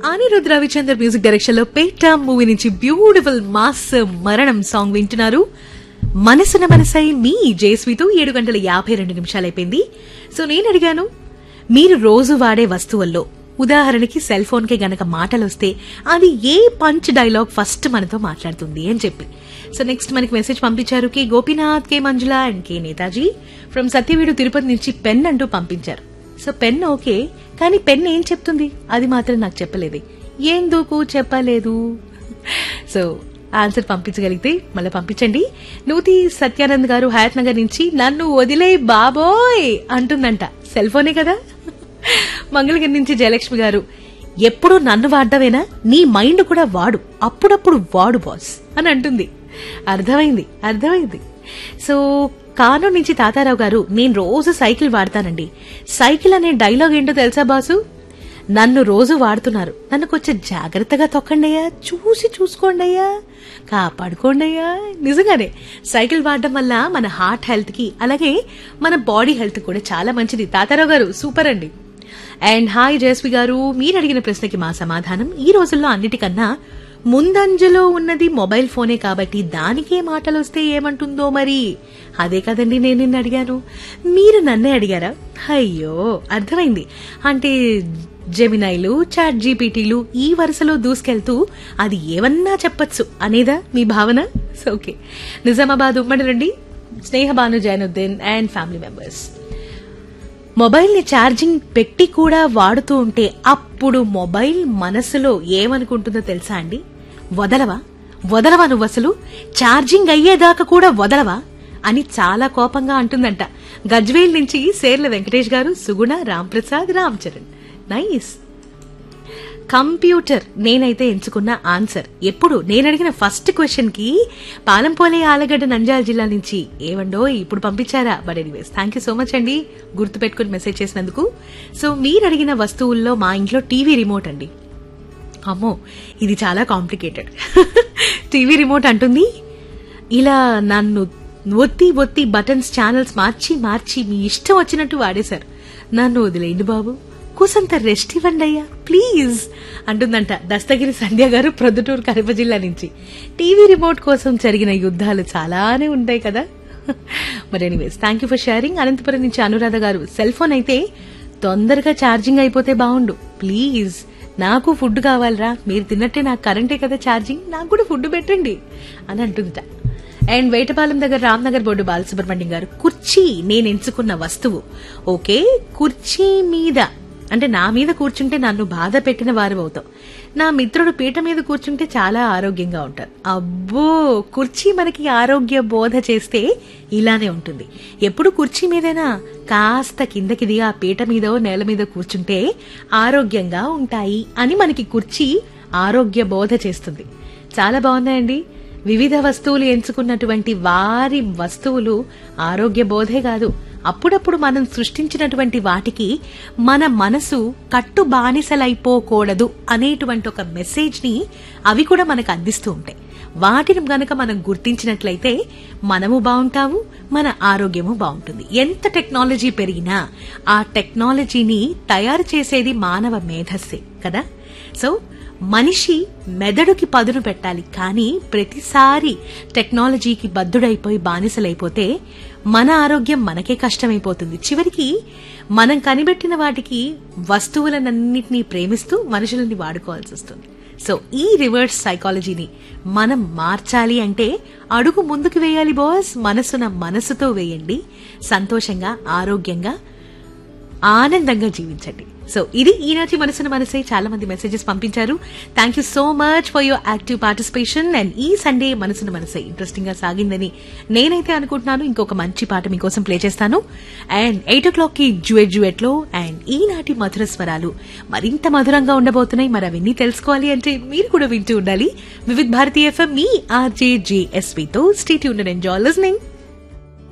Anirudh Ravichander music direction లో Petta movie నుంచి beautiful mass మరణం సాంగ్ వింటున్నారు మనసున మనసై మీ జేస్వితో ఏడు గంటల యాభై రెండు నిమిషాలు అయిపోయింది సో నేను అడిగాను మీరు రోజు వాడే వస్తువుల్లో ఉదాహరణకి సెల్ ఫోన్ కి గనక మాటలు వస్తే అది ఏ పంచ్ డైలాగ్ ఫస్ట్ మనతో మాట్లాడుతుంది అని చెప్పి సో నెక్స్ట్ మనకి మెసేజ్ పంపించారు K Gopinath K Manjula and K Netaji from Satyavedu Tirupati నుంచి పెన్ అంటూ పంపించారు సో పెన్ ఓకే కానీ పెన్ ఏం చెప్తుంది అది మాత్రం నాకు చెప్పలేదు ఎందుకు చెప్పలేదు సో ఆన్సర్ పంపించగలిగితే మళ్ళీ పంపించండి నూతి సత్యానంద్ గారు హయాత్ నగర్ నుంచి నన్ను వదిలే బాబోయ్ అంటుందంట సెల్ ఫోనే కదా మంగళగిరి నుంచి జయలక్ష్మి గారు ఎప్పుడు నన్ను వాడడమేనా నీ మైండ్ కూడా వాడు అప్పుడప్పుడు వాడు బాస్ అని అంటుంది అర్థమైంది అర్థమైంది సో కాను నుంచి తాతారావు గారు నేను రోజు సైకిల్ వాడతానండి సైకిల్ అనే డైలాగ్ ఏంటో తెలుసా బాసు నన్ను రోజు వాడుతున్నారు నన్ను కొంచెం జాగ్రత్తగా తొక్కండియ్యా చూసి చూసుకోండియ్యా కాపాడుకోండియ్యా నిజంగానే సైకిల్ వాడడం వల్ల మన హార్ట్ హెల్త్ కి అలాగే మన బాడీ హెల్త్ కూడా చాలా మంచిది తాతారావు గారు సూపర్ అండి అండ్ హాయ్ జయస్వి గారు మీరు అడిగిన ప్రశ్నకి మా సమాధానం ఈ రోజుల్లో అన్నిటికన్నా ముందంజలో ఉన్నది మొబైల్ ఫోనే కాబట్టి దానికే మాటలు వస్తే ఏమంటుందో మరి అదే కదండి నేను నిన్ను అడిగాను మీరు నన్నే అడిగారా అయ్యో అర్థమైంది అంటే జెమినైలు చాట్ జీపీటీలు ఈ వరుసలో దూసుకెళ్తూ అది ఏమన్నా చెప్పొచ్చు అనేదా మీ భావన సో ఓకే నిజామాబాద్ ఉమ్మడి నుండి Snehabanu Zainuddin and family members mobile ని ఛార్జింగ్ పెట్టి కూడా వాడుతూ ఉంటే అప్పుడు మొబైల్ మనసులో ఏమనుకుంటుందో తెలుసా అండి వదలవా వదలవా నువ్వు అసలు ఛార్జింగ్ అయ్యేదాకా కూడా వదలవా అని చాలా కోపంగా అంటుందంట గజ్వేల్ నుంచి సేర్ల వెంకటేష్ గారు సుగుణ రాంప్రసాద్ రామ్ చరణ్ నైస్ కంప్యూటర్ నేనైతే ఎంచుకున్న ఆన్సర్ ఎప్పుడు నేను అడిగిన ఫస్ట్ క్వశ్చన్ కి పాలంపోలే ఆలగడ్డ నంద్యాల జిల్లా నుంచి ఏవండో ఇప్పుడు పంపించారా but anyways thank you so much అండి గుర్తు పెట్టుకుని మెసేజ్ చేసినందుకు సో మీరు అడిగిన వస్తువుల్లో మా ఇంట్లో టీవీ రిమోట్ అండి అమ్మో ఇది చాలా కాంప్లికేటెడ్ టీవీ రిమోట్ అంటుంది ఇలా నన్ను ఒత్తి ఒత్తి బటన్స్ ఛానల్స్ మార్చి మార్చి మీ ఇష్టం వచ్చినట్టు వాడేశారు నన్ను వదిలేయండి బాబు కూసంత రెస్ట్ ఇవ్వండి అయ్యా ప్లీజ్ అంటుందంట దస్తగిరి సంధ్య గారు ప్రొద్దుటూరు కడప జిల్లా నుంచి టీవీ రిమోట్ కోసం జరిగిన యుద్ధాలు చాలానే ఉంటాయి కదా మరి anyways thank you for sharing Anantapuram నుంచి అనురాధ గారు సెల్ ఫోన్ అయితే తొందరగా ఛార్జింగ్ అయిపోతే బాగుండు ప్లీజ్ నాకు ఫుడ్ కావాలరా మీరు తిన్నట్టే నాకు కరెంటే కదా ఛార్జింగ్ నాకు కూడా ఫుడ్ పెట్టండి అని అంటుందిట అండ్ వేటపాలెం దగ్గర రామ్నగర్ బోర్డు బాలసుబ్రహ్మణ్యం గారు కుర్చీ నేను ఎంచుకున్న వస్తువు ఓకే కుర్చీ మీద అంటే నా మీద కూర్చుంటే నన్ను బాధ పెట్టిన వారు అవుతావు నా మిత్రుడు పీట మీద కూర్చుంటే చాలా ఆరోగ్యంగా ఉంటారు అబ్బో కుర్చీ మనకి ఆరోగ్య బోధ చేస్తే ఇలానే ఉంటుంది ఎప్పుడు కుర్చీ మీదేనా కాస్త కిందకి దిగి ఆ పీట మీదో నేల మీద కూర్చుంటే ఆరోగ్యంగా ఉంటాయి అని మనకి కుర్చీ ఆరోగ్య బోధ చేస్తుంది చాలా బాగున్నాయండి వివిధ వస్తువులు ఎంచుకున్నటువంటి వారి వస్తువులు ఆరోగ్య బోధే కాదు అప్పుడప్పుడు మనం సృష్టించినటువంటి వాటికి మన మనసు కట్టు బానిసలైపోకూడదు అనేటువంటి ఒక మెసేజ్ ని అవి కూడా మనకు అందిస్తూ ఉంటాయి వాటిని గనక మనం గుర్తించినట్లయితే మనము బాగుంటాము మన ఆరోగ్యము బాగుంటుంది ఎంత టెక్నాలజీ పెరిగినా ఆ టెక్నాలజీని తయారు చేసేది మానవ మేధస్సే కదా సో మనిషి మెదడుకి పదును పెట్టాలి కానీ ప్రతిసారి టెక్నాలజీకి బద్దుడైపోయి బానిసలైపోతే మన ఆరోగ్యం మనకే కష్టమైపోతుంది చివరికి మనం కనిపెట్టిన వాటికి వస్తువులనన్నింటినీ ప్రేమిస్తూ మనుషులని వాడుకోవాల్సి వస్తుంది సో ఈ రివర్స్ సైకాలజీని మనం మార్చాలి అంటే అడుగు ముందుకు వేయాలి బాస్ మనసున మనసుతో వేయండి సంతోషంగా ఆరోగ్యంగా ఆనందంగా జీవించండి సో ఇది ఈనాటి మనసున మనసే చాలా మంది మెసేజెస్ పంపించారు thank you so much for your active participation and ఈ సండే మనసున మనసే ఇంట్రెస్టింగ్ గా సాగిందని నేనైతే అనుకుంటున్నాను ఇంకొక మంచి పాట మీకోసం ప్లే చేస్తాను అండ్ ఎయిట్ ఓ క్లాక్ కి జువెట్ జువెట్ లో అండ్ ఈనాటి మధుర స్వరాలు మరింత మధురంగా ఉండబోతున్నాయి మరి అవన్నీ తెలుసుకోవాలి అంటే మీరు కూడా వింటూ ఉండాలి వివిధ్ భారతీయ ఎఫ్ఎం మీ ఆర్జే జేఎస్వితో స్టేట్ యూన్ ఎంజాయ్ లిస్నింగ్